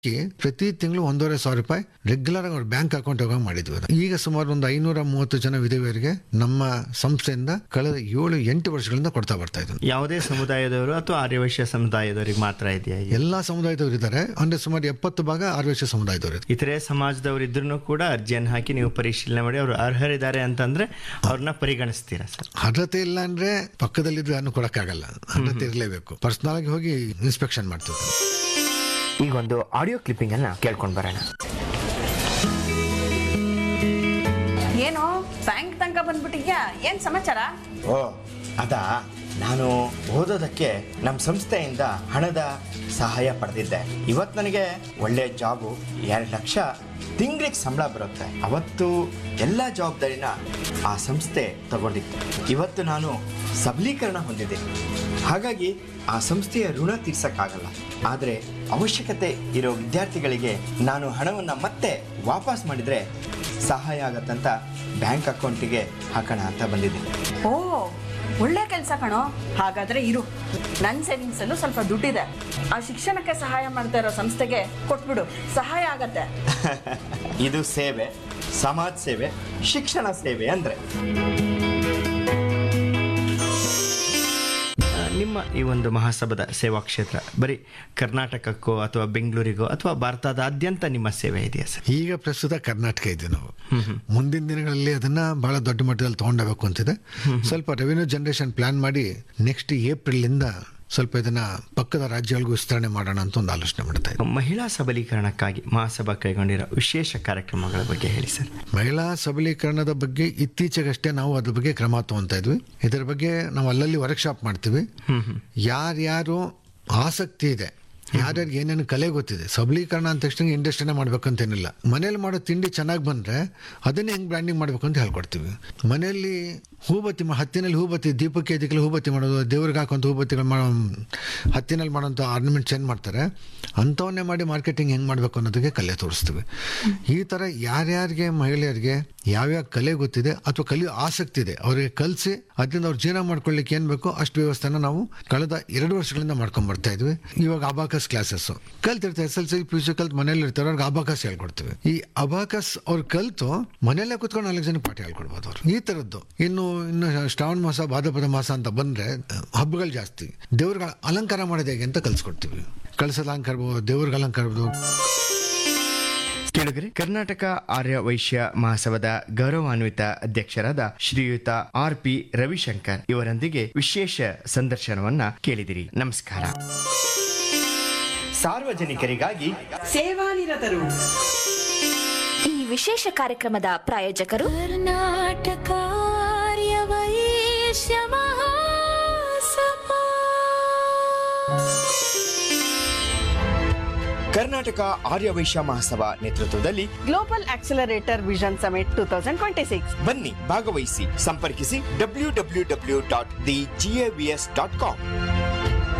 ಪ್ರತಿ ತಿಂಗಳು ಒಂದೂವರೆ ಸಾವಿರ ರೂಪಾಯಿ ರೆಗ್ಯುಲರ್ ಆಗಿ ಅವ್ರ ಬ್ಯಾಂಕ್ ಅಕೌಂಟ್ ಹೋಗೋ ಮಾಡಿದ್ವಿ ಅದು. ಈಗ ಸುಮಾರು ಒಂದು ಐನೂರ ಮೂವತ್ತು ಜನ ವಿಧವೆಯರಿಗೆ ನಮ್ಮ ಸಂಸ್ಥೆಯಿಂದ ಕಳೆದ ಏಳು ಎಂಟು ವರ್ಷಗಳಿಂದ ಕೊಡ್ತಾ ಬರ್ತಾ ಇದ್ವಿ ಯಾವುದೇ ಸಮುದಾಯದವರು ಅಥವಾ ಆರ್ಯವೈಶ್ಯ ಸಮುದಾಯದವರಿಗೆ ಮಾತ್ರ ಇದೆಯಾ ಇದು? ಎಲ್ಲಾ ಸಮುದಾಯದವರು ಇದ್ದಾರೆ ಅಂದ್ರೆ ಸುಮಾರು ಎಪ್ಪತ್ತು ಭಾಗ ಆರ್ವೇಶ ಸಮುದಾಯದವರು ಇದ್ದಾರೆ. ಇತರೆ ಸಮಾಜದವರು ಇದ್ರೂ ಕೂಡ ಅರ್ಜಿಯನ್ನು ಹಾಕಿ ನೀವು ಪರಿಶೀಲನೆ ಮಾಡಿ ಅವರು ಅರ್ಹರಿದ್ದಾರೆ ಅಂತಂದ್ರೆ ಅವ್ರನ್ನ ಪರಿಗಣಿಸ್ತೀರಾ ಸರ್ ಅರ್ಹತೆ ಇಲ್ಲ ಅಂದ್ರೆ ಪಕ್ಕದಲ್ಲಿದ್ದು ಯಾರನ್ನು ಕೊಡಕ್ಕಾಗಲ್ಲ ಅರ್ಹತೆ ಇರಲೇಬೇಕು ಪರ್ಸನಲ್ ಆಗಿ ಹೋಗಿ ಇನ್ಸ್ಪೆಕ್ಷನ್ ಮಾಡ್ತೀವಿ ಈಗ ಒಂದು ಆಡಿಯೋ ಕ್ಲಿಪ್ಪಿಂಗ್ ಅನ್ನ ಕೇಳ್ಕೊಂಡು ಬರೋಣ ಏನು ಬ್ಯಾಂಕ್ ತನಕ ಬಂದ್ಬಿಟ್ಟಿದ್ಯಾ ಏನ್ ಸಮಾಚಾರ ಓ ಅದಾ ನಾನು ಓದೋದಕ್ಕೆ ನಮ್ಮ ಸಂಸ್ಥೆಯಿಂದ ಹಣದ ಸಹಾಯ ಪಡೆದಿದ್ದೆ ಇವತ್ತು ನನಗೆ ಒಳ್ಳೆ ಜಾಬು ಎರಡು ಲಕ್ಷ ತಿಂಗಳಿಗೆ ಸಂಬಳ ಬರುತ್ತೆ ಅವತ್ತು ಎಲ್ಲ ಜವಾಬ್ದಾರಿನ ಆ ಸಂಸ್ಥೆ ತಗೊಂಡಿತ್ತು ಇವತ್ತು ನಾನು ಸಬಲೀಕರಣ ಹೊಂದಿದ್ದೀನಿ ಹಾಗಾಗಿ ಆ ಸಂಸ್ಥೆಯ ಋಣ ತೀರ್ಸಕ್ಕಾಗಲ್ಲ ಆದರೆ ಅವಶ್ಯಕತೆ ಇರೋ ವಿದ್ಯಾರ್ಥಿಗಳಿಗೆ ನಾನು ಹಣವನ್ನು ಮತ್ತೆ ವಾಪಸ್ ಮಾಡಿದರೆ ಸಹಾಯ ಆಗತ್ತಂತ ಬ್ಯಾಂಕ್ ಅಕೌಂಟಿಗೆ ಹಾಕೋಣ ಅಂತ ಬಂದಿದ್ದೀನಿ ಓ ಒಳ್ಳೆ ಕೆಲಸ ಕಣೋ ಹಾಗಾದ್ರೆ ಇರು ನನ್ನ ಸೇವಿಂಗ್ಸ್ ಅಲ್ಲೂ ಸ್ವಲ್ಪ ದುಡ್ಡಿದೆ ಆ ಶಿಕ್ಷಣಕ್ಕೆ ಸಹಾಯ ಮಾಡ್ತಾ ಇರೋ ಸಂಸ್ಥೆಗೆ ಕೊಟ್ಬಿಡು ಸಹಾಯ ಆಗತ್ತೆ ಇದು ಸೇವೆ ಸಮಾಜ ಸೇವೆ ಶಿಕ್ಷಣ ಸೇವೆ ಅಂದ್ರೆ ಆ, ನಿಮ್ಮ ಈ ಒಂದು ಮಹಾಸಭಾದ ಸೇವಾ ಕ್ಷೇತ್ರ ಬರೀ ಕರ್ನಾಟಕಕ್ಕೋ ಅಥವಾ ಬೆಂಗಳೂರಿಗೋ ಅಥವಾ ಭಾರತದಾದ್ಯಂತ ನಿಮ್ಮ ಸೇವೆ ಇದೆಯಾ ಸರ್ ಈಗ ಪ್ರಸ್ತುತ ಕರ್ನಾಟಕ ಇದ್ದೀವಿ ನಾವು ಮುಂದಿನ ದಿನಗಳಲ್ಲಿ ಅದನ್ನ ಬಹಳ ದೊಡ್ಡ ಮಟ್ಟದಲ್ಲಿ ತಗೊಂಡೋಗ್ಬೇಕು ಅಂತಿದೆ ಸ್ವಲ್ಪ ರೆವಿನ್ಯೂ ಜನರೇಷನ್ ಪ್ಲಾನ್ ಮಾಡಿ ನೆಕ್ಸ್ಟ್ ಏಪ್ರಿಲ್ ಇಂದ ಸ್ವಲ್ಪ ಇದನ್ನ ಪಕ್ಕದ ರಾಜ್ಯಗಳಿಗೂ ವಿಸ್ತರಣೆ ಮಾಡೋಣ ಅಂತ ಒಂದು ಆಲೋಚನೆ ಮಾಡ್ತಾ ಇದ್ದೀವಿ ಮಹಿಳಾ ಸಬಲೀಕರಣಕ್ಕಾಗಿ ಮಹಾಸಭಾ ಕೈಗೊಂಡಿರೋ ವಿಶೇಷ ಕಾರ್ಯಕ್ರಮಗಳ ಬಗ್ಗೆ ಹೇಳಿ ಸರ್ ಮಹಿಳಾ ಸಬಲೀಕರಣದ ಬಗ್ಗೆ ಇತ್ತೀಚೆಗಷ್ಟೇ ನಾವು ಅದ್ರ ಬಗ್ಗೆ ಕ್ರಮ ತಗೊಂತಾ ಇದ್ವಿ ಇದರ ಬಗ್ಗೆ ನಾವು ಅಲ್ಲಲ್ಲಿ ವರ್ಕ್ಶಾಪ್ ಮಾಡ್ತೀವಿ ಯಾರ್ಯಾರು ಆಸಕ್ತಿ ಇದೆ ಯಾರ್ಯಾರಿಗೆ ಏನೇನು ಕಲೆ ಗೊತ್ತಿದೆ ಸಬಲೀಕರಣ ಅಂದ ತಕ್ಷಣ ಇಂಡಸ್ಟ್ರಿನೇ ಮಾಡ್ಬೇಕಂತೇನಿಲ್ಲ ಮನೇಲಿ ಮಾಡೋ ತಿಂಡಿ ಚೆನ್ನಾಗಿ ಬಂದ್ರೆ ಅದನ್ನೇ ಹೆಂಗ್ ಬ್ರ್ಯಾಂಡಿಂಗ್ ಮಾಡ್ಬೇಕು ಅಂತ ಹೇಳ್ಕೊಡ್ತೀವಿ ಮನೆಯಲ್ಲಿ ಹೂಬತ್ತಿ ಮಾ- ಹತ್ತಿನಲ್ಲಿ ಹೂಬತ್ತಿ ದೀಪಕ್ಕೆ ಇದಕ್ಕೆಲ್ಲ ಹೂಬತ್ತಿ ಮಾಡೋದು ದೇವ್ರಿಗೆ ಹಾಕುವಂಥ ಹೂಬತ್ತಿಗಳು ಮಾಡೋ ಹತ್ತಿನಲ್ಲಿ ಮಾಡೋಂಥ ಆರ್ನಮೆಂಟ್ಸ್ ಏನು ಮಾಡ್ತಾರೆ ಅಂಥವನ್ನೇ ಮಾಡಿ ಮಾರ್ಕೆಟಿಂಗ್ ಹೆಂಗೆ ಮಾಡಬೇಕು ಅನ್ನೋದಕ್ಕೆ ಕಲೆ ತೋರಿಸ್ತೀವಿ ಈ ಥರ ಯಾರ್ಯಾರಿಗೆ ಮಹಿಳೆಯರಿಗೆ ಯಾವ್ಯಾವ ಕಲೆ ಗೊತ್ತಿದೆ ಅಥವಾ ಕಲಿಯೋ ಆಸಕ್ತಿ ಇದೆ ಅವರಿಗೆ ಕಲಿಸಿ ಅದರಿಂದ ಅವ್ರು ಜೀವನ ಮಾಡ್ಕೊಳ್ಳಿಕ್ಕೆ ಏನು ಬೇಕೋ ಅಷ್ಟು ವ್ಯವಸ್ಥೆನ ನಾವು ಕಳೆದ ಎರಡು ವರ್ಷಗಳಿಂದ ಮಾಡ್ಕೊಂಡ್ ಬರ್ತಾ ಇದ್ವಿ ಇವಾಗ ಅಬಾಕಸ್ ಕ್ಲಾಸಸ್ ಕಲ್ತಿರ್ತಾರೆ S L C P C ಕಲ್ತು ಮನೇಲಿ ಇರ್ತಾರೆ ಅವ್ರಿಗೆ ಅಬಾಕಸ್ ಹೇಳ್ಕೊಡ್ತೀವಿ ಈ ಅಬಾಕಸ್ ಅವ್ರು ಕಲ್ತು ಮನೆಯಲ್ಲೇ ಕುತ್ಕೊಂಡು ನಾಲ್ಕು ಜನ ಪಾಠ ಹೇಳ್ಕೊಡ್ಬೋದು ಅವ್ರು ಈ ಥರದ್ದು ಇನ್ನು ಇನ್ನು ಶ್ರಾವಣ ಮಾಸ ಭಾದ್ರಪದ ಮಾಸ ಅಂತ ಬಂದ್ರೆ ಹಬ್ಬಗಳು ಜಾಸ್ತಿ ದೇವ್ರಿಗೆ ಅಲಂಕಾರ ಮಾಡೋದು ಹೇಗೆ ಅಂತ ಕಲ್ಸ್ಕೊಡ್ತೀವಿ ಕಳಸದ ಅಲಂಕಾರ ಇರ್ಬೋದು, ದೇವ್ರಿಗೆ ಅಲಂಕಾರ ಇರ್ಬೋದು ಕೇಳಿದ್ರಿ ಕರ್ನಾಟಕ ಆರ್ಯ ವೈಶ್ಯ ಮಹಾಸಭಾದ ಗೌರವಾನ್ವಿತ ಅಧ್ಯಕ್ಷರಾದ ಶ್ರೀಯುತ ಆರ್ ಪಿ ರವಿಶಂಕರ್ ಇವರೊಂದಿಗೆ ವಿಶೇಷ ಸಂದರ್ಶನವನ್ನ ಕೇಳಿದಿರಿ ನಮಸ್ಕಾರ ಸಾರ್ವಜನಿಕರಿಗಾಗಿ ಸೇವಾನಿರತರು ಈ ವಿಶೇಷ ಕಾರ್ಯಕ್ರಮದ ಪ್ರಾಯೋಜಕರು ಕರ್ನಾಟಕ ಆರ್ಯವೈಶ್ಯ ಮಹಾಸಭಾ ಕರ್ನಾಟಕ ಆರ್ಯ ವೈಶ್ಯ ಮಹಾಸಭಾ ನೇತೃತ್ವದಲ್ಲಿ global accelerator vision summit two thousand twenty six ಬನ್ನಿ ಭಾಗವಹಿಸಿ ಸಂಪರ್ಕಿಸಿ W W W dot the GAVS dot com